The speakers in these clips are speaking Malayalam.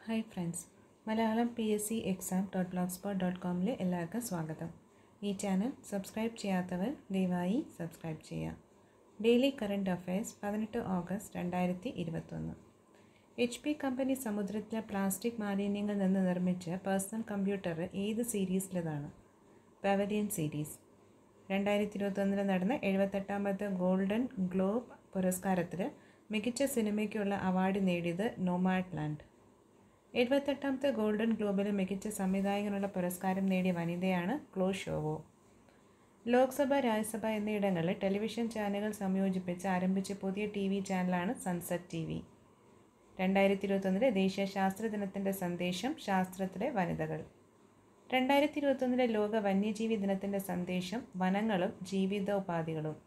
hi friends Malayalam P S C exam dot blog spot dot കോമിലെ എല്ലാവർക്കും സ്വാഗതം ഈ ചാനൽ സബ്സ്ക്രൈബ് ചെയ്യാത്തവർ ദയവായി സബ്സ്ക്രൈബ് ചെയ്യുക ഡെയിലി കറണ്ട് അഫയേഴ്സ് പതിനെട്ട് ഓഗസ്റ്റ് രണ്ടായിരത്തി ഇരുപത്തൊന്ന് എച്ച് പി കമ്പനി സമുദ്രത്തിലെ പ്ലാസ്റ്റിക് മാലിന്യങ്ങളിൽ നിന്ന് നിർമ്മിച്ച പേഴ്സണൽ കമ്പ്യൂട്ടർ ഏത് സീരീസിലേതാണ് പവലിയൻ സീരീസ് രണ്ടായിരത്തി ഇരുപത്തൊന്നിൽ നടന്ന എഴുപത്തെട്ടാമത്തെ ഗോൾഡൻ ഗ്ലോബ് പുരസ്കാരത്തിൽ മികച്ച സിനിമയ്ക്കുള്ള അവാർഡ് നേടിയത് നോമാഡ് ലാൻഡ് എഴുപത്തെട്ടാമത്തെ ഗോൾഡൻ ഗ്ലോബിലെ മികച്ച സംവിധായകനുള്ള പുരസ്കാരം നേടിയ വനിതയാണ് ക്ലോ ഷോവോ ലോക്സഭ രാജ്യസഭ എന്നയിടങ്ങളിൽ ടെലിവിഷൻ ചാനലുകൾ സംയോജിപ്പിച്ച് ആരംഭിച്ച പുതിയ ടി വി ചാനലാണ് സൺസെറ്റ് ടി വി രണ്ടായിരത്തി ഇരുപത്തൊന്നിലെ ദേശീയ ശാസ്ത്ര ദിനത്തിൻ്റെ സന്ദേശം ശാസ്ത്രത്തിലെ വനിതകൾ രണ്ടായിരത്തി ഇരുപത്തൊന്നിലെ ലോക വന്യജീവി ദിനത്തിൻ്റെ സന്ദേശം വനങ്ങളും ജീവിതോപാധികളും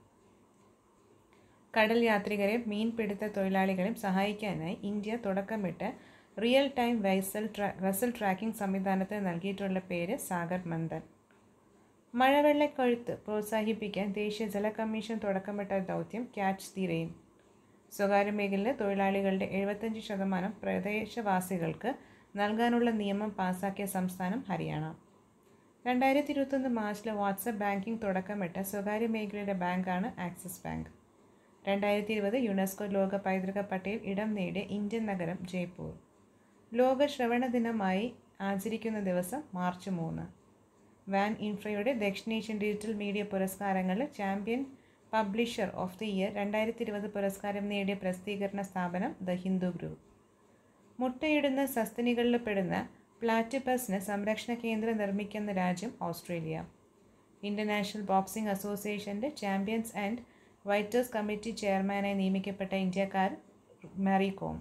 കടൽ യാത്രികരെയും മീൻപിടുത്ത തൊഴിലാളികളെയും സഹായിക്കാനായി ഇന്ത്യ തുടക്കമിട്ട് റിയൽ ടൈം വെസൽ ട്രാ വെസൽ ട്രാക്കിംഗ് സംവിധാനത്തിന് നൽകിയിട്ടുള്ള പേര് സാഗർ മന്ദൻ മഴവെള്ളക്കൊഴുത്ത് പ്രോത്സാഹിപ്പിക്കാൻ ദേശീയ ജല കമ്മീഷൻ തുടക്കമിട്ട ദൗത്യം ക്യാച്ച് ദി റെയിൻ സ്വകാര്യ മേഖലയിലെ തൊഴിലാളികളുടെ എഴുപത്തഞ്ച് ശതമാനം പ്രദേശവാസികൾക്ക് നൽകാനുള്ള നിയമം പാസാക്കിയ സംസ്ഥാനം ഹരിയാന രണ്ടായിരത്തി ഇരുപത്തൊന്ന് മാർച്ചിൽ വാട്സപ്പ് ബാങ്കിംഗ് തുടക്കമിട്ട സ്വകാര്യ മേഖലയുടെ ബാങ്കാണ് ആക്സിസ് ബാങ്ക് രണ്ടായിരത്തി ഇരുപത് യുനെസ്കോ ലോക പൈതൃക പട്ടികയിൽ ഇടം നേടിയ ഇന്ത്യൻ നഗരം ജയ്പൂർ ലോക ശ്രവണ ദിനമായി ആചരിക്കുന്ന ദിവസം മാർച്ച് മൂന്ന് വാൻ ഇൻഫ്രയുടെ ദക്ഷിണേഷ്യൻ ഡിജിറ്റൽ മീഡിയ പുരസ്കാരങ്ങളിൽ champion publisher of the year രണ്ടായിരത്തി ഇരുപത് പുരസ്കാരം നേടിയ പ്രസിദ്ധീകരണ സ്ഥാപനം ദ ഹിന്ദു ഗ്രൂപ്പ് മുട്ടയിടുന്ന സസ്തനികളിൽ പെടുന്ന പ്ലാറ്റിപ്പസിന് സംരക്ഷണ കേന്ദ്രം നിർമ്മിക്കുന്ന രാജ്യം ഓസ്ട്രേലിയ ഇൻ്റർനാഷണൽ ബോക്സിംഗ് അസോസിയേഷൻ്റെ ചാമ്പ്യൻസ് ആൻഡ് വൈറ്റേഴ്സ് കമ്മിറ്റി ചെയർമാനായി നിയമിക്കപ്പെട്ട ഇന്ത്യക്കാർ മാരി കോം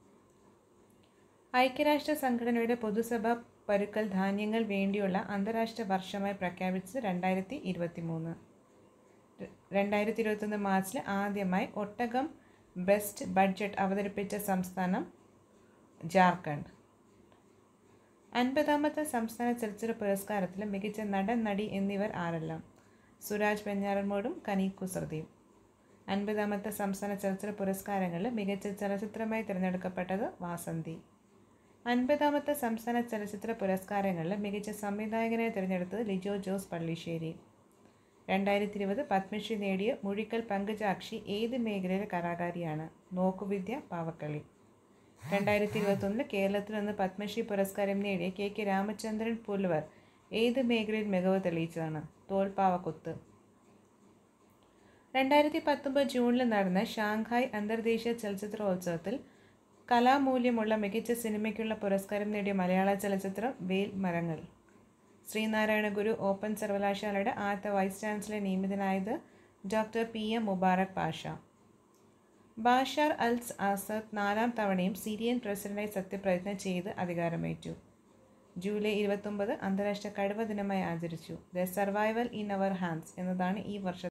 ഐക്യരാഷ്ട്ര സംഘടനയുടെ പൊതുസഭ പരുക്കൽ ധാന്യങ്ങൾ വേണ്ടിയുള്ള അന്താരാഷ്ട്ര വർഷമായി പ്രഖ്യാപിച്ചത് രണ്ടായിരത്തി ഇരുപത്തി മൂന്ന് രണ്ടായിരത്തി ഇരുപത്തൊന്ന് മാർച്ചിൽ ആദ്യമായി ഒട്ടകം ബെസ്റ്റ് ബഡ്ജറ്റ് അവതരിപ്പിച്ച സംസ്ഥാനം ജാർഖണ്ഡ് അൻപതാമത്തെ സംസ്ഥാന ചലച്ചിത്ര പുരസ്കാരത്തിൽ മികച്ച നടൻ നടി എന്നിവർ ആരെല്ലാം സുരാജ് വെഞ്ഞാറമോടും കനി കുസൃതിയും അൻപതാമത്തെ സംസ്ഥാന ചലച്ചിത്ര പുരസ്കാരങ്ങളിൽ മികച്ച ചലച്ചിത്രമായി തിരഞ്ഞെടുക്കപ്പെട്ടത് വാസന്തി അൻപതാമത്തെ സംസ്ഥാന ചലച്ചിത്ര പുരസ്കാരങ്ങളിൽ മികച്ച സംവിധായകനായി തിരഞ്ഞെടുത്തത് ലിജോ ജോസ് പള്ളിശ്ശേരി രണ്ടായിരത്തി ഇരുപത് പത്മശ്രീ നേടിയ മുഴിക്കൽ പങ്കജാക്ഷി ഏത് മേഖലയിലെ കലാകാരിയാണ് നോക്കുവിദ്യ പാവക്കളി രണ്ടായിരത്തി ഇരുപത്തൊന്നിൽ കേരളത്തിൽ നിന്ന് പത്മശ്രീ പുരസ്കാരം നേടിയ കെ കെ രാമചന്ദ്രൻ പുൽവർ ഏത് മേഖലയിൽ മികവ് തെളിയിച്ചതാണ് തോൽപ്പാവക്കുത്ത് രണ്ടായിരത്തി പത്തൊമ്പത് ജൂണിൽ നടന്ന ഷാങ്ഹായ് അന്തർദേശീയ ചലച്ചിത്രോത്സവത്തിൽ കലാമൂല്യമുള്ള മികച്ച സിനിമയ്ക്കുള്ള പുരസ്കാരം നേടിയ മലയാള ചലച്ചിത്രം വേൽ മരങ്ങൾ ശ്രീനാരായണ ഗുരു ഓപ്പൺ സർവകലാശാലയുടെ ആദ്യത്തെ വൈസ് ചാൻസലർ നിയമിതനായത് doctor P M Mubarak Pasha Bashar al Assad നാലാം തവണയും സിറിയൻ പ്രസിഡന്റായി സത്യപ്രതിജ്ഞ ചെയ്ത് അധികാരമേറ്റു ജൂലൈ ഇരുപത്തൊമ്പത് അന്താരാഷ്ട്ര കഴിവ് ദിനമായി ആചരിച്ചു the survival in our hands എന്നതാണ് ഈ വർഷത്തെ